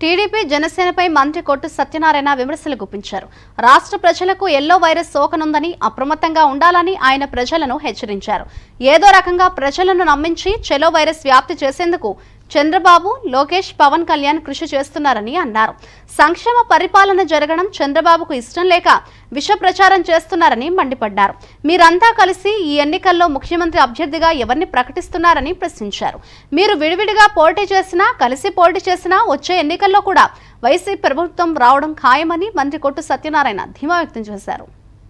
TDP జనసేనపై మంత్రి కొట్టు సత్యనారాయణ విమర్శలు గుప్పించారు రాష్ట్ర ప్రజలకు ఎల్లో వైరస్ సోకనుందని అప్రమత్తంగా ఉండాలని ఆయన ప్రజలను హెచ్చరించారు ఏదో రకంగా ప్రజలను నమ్మించి చెలో వైరస్ వ్యాప్తి చేసేందుకు చంద్రబాబు లోకేష్ పవన్ కళ్యాణ్ కృషి చేస్తున్నారని అన్నారు సంక్షేమ పరిపాలన జరగడం చంద్రబాబుకు ఇష్టం లేక విష ప్రచారం చేస్తున్నారని మండిపడ్డారు మీరంతా కలిసి ఈ ఎన్నికల్లో ముఖ్యమంత్రి అభ్యర్థిగా ఎవరిని ప్రకటిస్తున్నారని ప్రశ్నించారు మీరు విడివిడిగా పోటీ చేసినా కలిసి పోటీ చేసినా వచ్చే ఎన్నికల్లో కూడా వైసీపీ ప్రభుత్వం రావడం ఖాయమని మంత్రి కొట్టు సత్యనారాయణ ధీమా వ్యక్తం చేశారు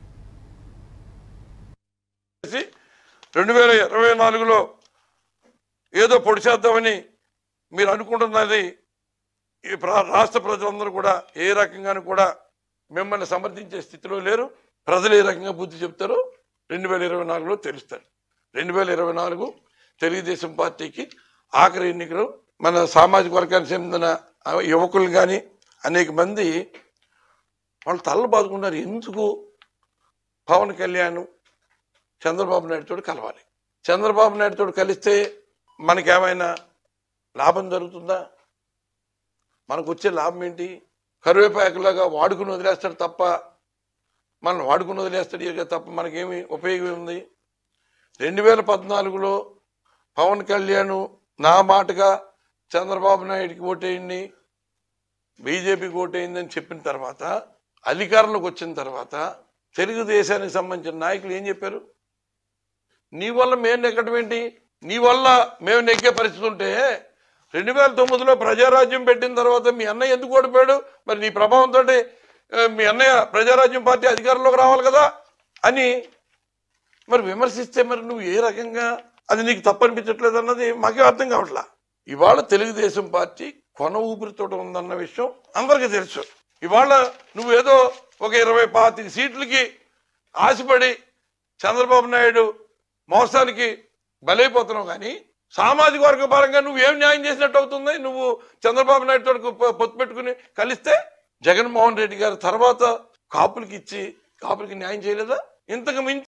చేసి రెండు వేల ఇరవై నాలుగులో ఏదో పొడి చేద్దామని మీరు అనుకుంటున్నది ఈ ప్రా- రాష్ట్ర ప్రజలందరూ కూడా ఏ రకంగానూ కూడా మిమ్మల్ని సమర్థించే స్థితిలో లేరు ప్రజలు ఏ రకంగా బుద్ధి చెప్తారో రెండు వేల ఇరవై నాలుగులో తెలుస్తారు రెండు వేల ఇరవై నాలుగు తెలుగుదేశం పార్టీకి ఆఖరి ఎన్నికలు మన సామాజిక వర్గానికి చెందిన యువకులు కానీ అనేక మంది వాళ్ళు తలలు బాదుకున్నారు ఎందుకు పవన్ కళ్యాణ్ చంద్రబాబు నాయుడు తోటి కలవాలి చంద్రబాబు నాయుడు తోటి కలిస్తే మనకేమైనా లాభం జరుగుతుందా మనకు వచ్చే లాభం ఏంటి కరివేపాకులాగా వాడుకుని వదిలేస్తాడు తప్ప మనం వాడుకుని వదిలేస్తాడు ఇక తప్ప మనకేమి ఉపయోగం ఉంది రెండు వేల పద్నాలుగులో పవన్ కళ్యాణ్ నా మాటగా చంద్రబాబు నాయుడికి ఓటేయండి బీజేపీకి ఓటేయిందని చెప్పిన తర్వాత అధికారంలోకి వచ్చిన తర్వాత తెలుగుదేశానికి సంబంధించిన నాయకులు ఏం చెప్పారు నీ వల్ల మేము నెగ్గడం ఏంటి నీ వల్ల మేము నెగ్గే పరిస్థితి ఉంటే రెండు వేల తొమ్మిదిలో ప్రజారాజ్యం పెట్టిన తర్వాత మీ అన్నయ్య ఎందుకు ఓడిపోయాడు మరి నీ ప్రభావంతో మీ అన్నయ్య ప్రజారాజ్యం పార్టీ అధికారంలోకి రావాలి కదా అని మరి విమర్శిస్తే మరి నువ్వు ఏ రకంగా అది నీకు తప్పనిపించట్లేదు అన్నది మాకే అర్థం కావట్లా ఇవాళ తెలుగుదేశం పార్టీ కొన ఊపిరితో ఉందన్న విషయం అందరికీ తెలుసు ఇవాళ నువ్వేదో ఒక ఇరవై పాతిక సీట్లకి ఆశపడి చంద్రబాబు నాయుడు మోసానికి బలైపోతున్నావు కానీ సామాజిక వర్గ పరంగా నువ్వు ఏం న్యాయం చేసినట్టు అవుతుంది నువ్వు చంద్రబాబు నాయుడు తోటి పొ- పొత్తు పెట్టుకుని కలిస్తే జగన్మోహన్ రెడ్డి గారు తర్వాత కాపులకి ఇచ్చి కాపులకి న్యాయం చేయలేదా ఇంతకు మించి